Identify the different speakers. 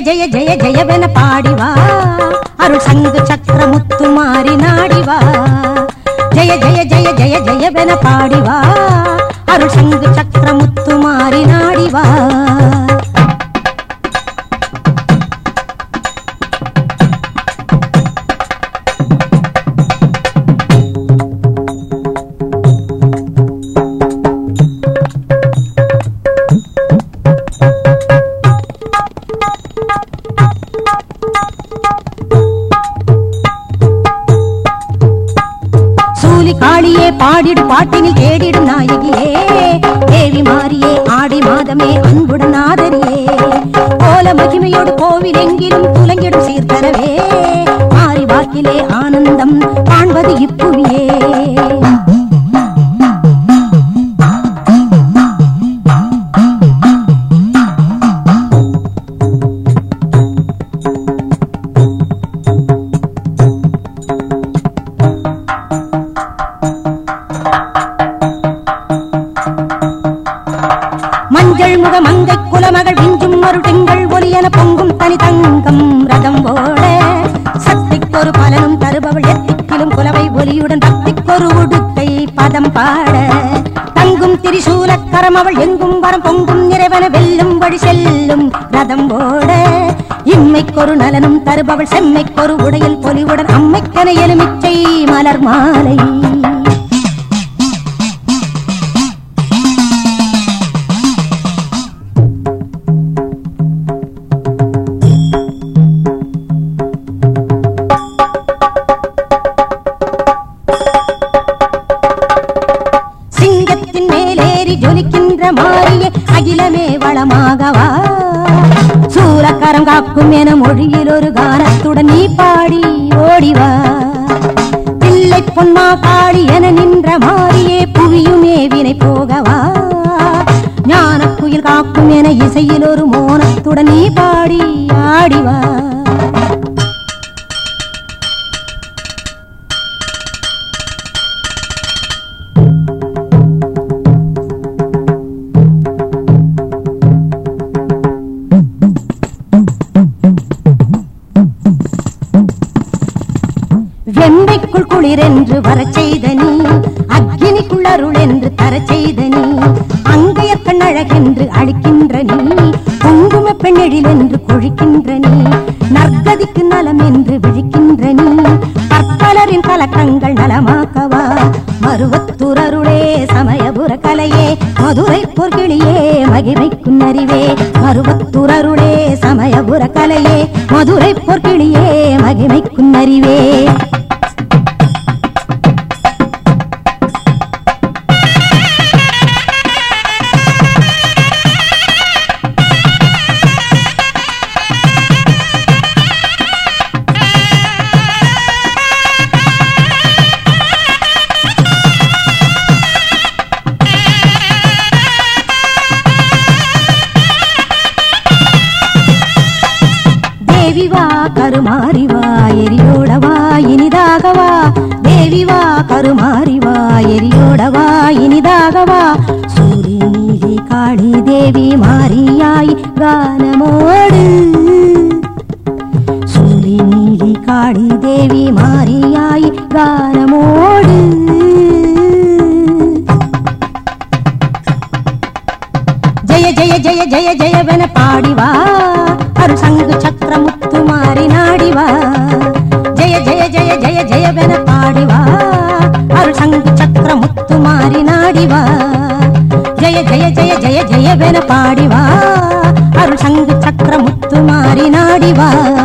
Speaker 1: ஜெய ஜெய ஜெயவென பாடிவா அருள் சங்கு சக்கர முத்து மாறி நாடிவா ஜெய ஜெய ஜெய ஜெய ஜெயவென பாடிவா அருள் சங்கு சக்கர முத்து மாறி நாடிவா சூலி காளியே பாடிடு பாட்டினில் தேடிடும் நாயகியே தேவி மாறியே ஆடி மாதமே அன்புடன் ஆதரியே கோல மகிமையோடு கோவில் எங்கிலும் துலங்கிடும் சீர்தரவே மாறி வாக்கிலே ஆனந்தம் காண்பது இப்புவியே மஞ்சள் முக மங்கை குலமகள் விஞ்சும் ஒரு திங்கள் ஒலியன பொங்கும் தனி தங்கம் ரதம் ஓட சக்திக்கொரு பலனும் தருபவள் எத்திக்கிலும் குலவை ஒலியுடன் பக்திக்கொரு உடுக்கை பதம் பாட தங்கும் திரிசூலக்கரம் அவள் எங்கும் வரம் பொங்கும் நிறைவன வெல்லும் வழி செல்லும் ரதம் ஓட இம்மைக்கொரு நலனும் தருபவள் செம்மைக்கொரு உடையில் பொலிவுடன் அம்மைக்கன எலுமிச்சை மலர் மாலை சிங்கத்தின் மேலேறி ஜொலிக்கின்ற மாறிய அகிலமே வளமாகவா சூலக்கரம் காக்கும் என மொழியில் ஒரு கானத்துடன் நீ பாடி ஓடிவா பிள்ளை பொன்மா காளி என நின்ற மாறியே புவியுமே வினை போகவா ஞான குயில் காக்கும் என இசையில் ஒரு மோனத்துடன் நீ பாடி ஆடிவா வெண்மைக்குள் குளிர் என்று வரச் செய்த நீ அக்கினிக்குள் அருள் என்று தரச் செய்த நீ அங்கைய கண்ணழகென்று அழிக்கின்ற நீ குங்கும பெண்ணெழில் என்று கொழிக்கின்ற நீ நற்கதிக்கு நலம் என்று விழிக்கின்ற நீ பற்பலரின் கலக்கங்கள் நலமாக்கவா மருவத்துரருளே சமயபுர கலையே மதுரை பொற்கிளியே மகிமைக்கும் அறிவே மருவத்துரருளே சமயபுர கலையே மதுரை பொற்கிளியே மகிமைக்கும் அறிவே தேவி வா கருமாறி வா எரியோடவா இனிதாகவா தேவி வா கருமாறி வா எரியோடவா இனிதாகவா சூரி நீலி காளி தேவி மாரியாய் கானமோடு சூரி நீலி காளி தேவி மாரியாய் கானமோடு ஜெய ஜெய ஜெய ஜெய ஜெயவென பாடிவா அருள் சங்கு சக்கர முத்து மாறி நாடிவா ஜெய ஜெய ஜெய ஜெய ஜெயவென பாடிவா அருள் சங்கு சக்கர முத்து மாறி நாடிவா ஜெய ஜெய ஜெய ஜெய ஜெயவென பாடிவா அருள் சங்கு சக்கர முத்து மாறி நாடிவா